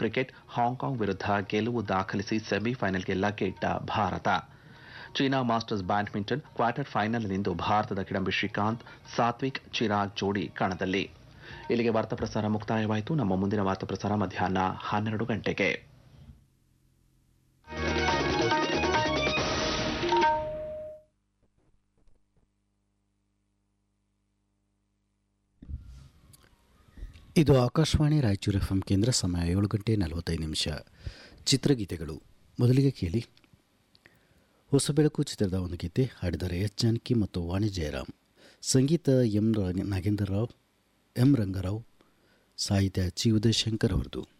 cricket Hong Kong ವಿರುದ್ಧ ಗೆಲುವು ದಾಖಲಿಸಿ ಸೆಮಿಫೈನಲ್ಗೆ ಲಗ್ಗೆಯಿಟ್ಟ Bharata China masters badminton quarter ಫೈನಲ್ನಿಂದು ಭಾರತದ ಕಿಡಂಬಿ ಶ್ರೀಕಾಂತ್ ಸಾತ್ವಿಕ್ ಚಿರಾಗ್ ಜೋಡಿ ಕಣದಲ್ಲಿ ಇಲ್ಲಿಗೆ ವಾರ್ತಾ ಪ್ರಸಾರ ಮುಕ್ತಾಯವಾಯಿತು ನಮ್ಮ ಮುಂದಿನ ವಾರ್ತಾ ಪ್ರಸಾರ ಮಧ್ಯಾಹ್ನ ಹನ್ನೆರಡು ಗಂಟೆಗೆ ಇದು ಆಕಾಶವಾಣಿ ರಾಯಚೂರು ಎಫ್ ಕೇಂದ್ರ ಸಮಯ ಏಳು ಗಂಟೆ ನಲವತ್ತೈದು ನಿಮಿಷ ಚಿತ್ರಗೀತೆಗಳು ಮೊದಲಿಗೆ ಕೇಳಿ ಹೊಸ ಬೆಳಕು ಚಿತ್ರದ ಒಂದು ಗೀತೆ ಹಾಡಿದರೆ ಎಸ್ ಜಾನಕಿ ಮತ್ತು ವಾಣಿ ಜಯರಾಮ್ ಸಂಗೀತ ಎಂ ನಾಗೇಂದ್ರ ರಾವ್ ಎಂ ರಂಗರಾವ್ ಸಾಹಿತ್ಯ ಚಿ ಉದಯಶಂಕರ್ ಅವರದು